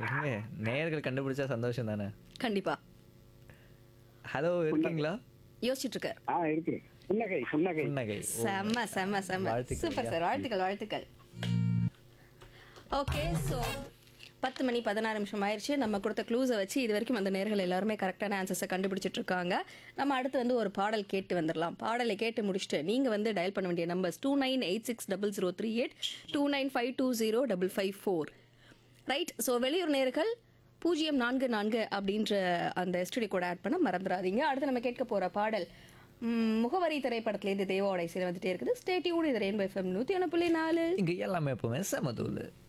விடுங்க. நேயர்கள் கண்டுபிடிச்சா சந்தோஷம் தானே கண்டிப்பா ஹலோ இருக்கீங்களா யோசிச்சுட்டு இருக்காரு ஆ இருக்கு புன்னகை புன்னகை புன்னகை ஓ, செம்ம செம்ம செம்ம வாழ்த்துக்கள் சூப்பர் ஐயா. சார் வாழ்த்துக்கள் வாழ்த்துக்கள் ஓகே ஸோ பத்து மணி பதினாறு நிமிஷம் ஆயிடுச்சு நம்ம கொடுத்த க்ளூஸை வச்சு இது வரைக்கும் அந்த நேர்கள் எல்லாருமே கரெக்டான ஆன்சர்ஸை கண்டுபிடிச்சிட்டு இருக்காங்க நம்ம அடுத்து வந்து ஒரு பாடல் கேட்டு வந்துடலாம் பாடலை கேட்டு முடிச்சுட்டு நீங்கள் வந்து டயல் பண்ண வேண்டிய numbers two nine eight six double zero three eight two nine five two zero double five four right so வெளியூர் நேர்கள் பூஜ்ஜியம் நான்கு நான்கு அப்படின்ற அந்த எஸ்டிடி கூட ஆட் பண்ண மறந்துடாதீங்க அடுத்து நம்ம கேட்க போகிற பாடல் ம், முகவரி திரைப்படத்துலேருந்து தேவாவோட இசையில் வந்துட்டே இருக்குது ஸ்டேட்யூன் இது ரெயின்போ எஃப்எம் நூற்றி ஒன்று புள்ளி நாலு இங்க எல்லாமே எப்பவுமே சமதூள்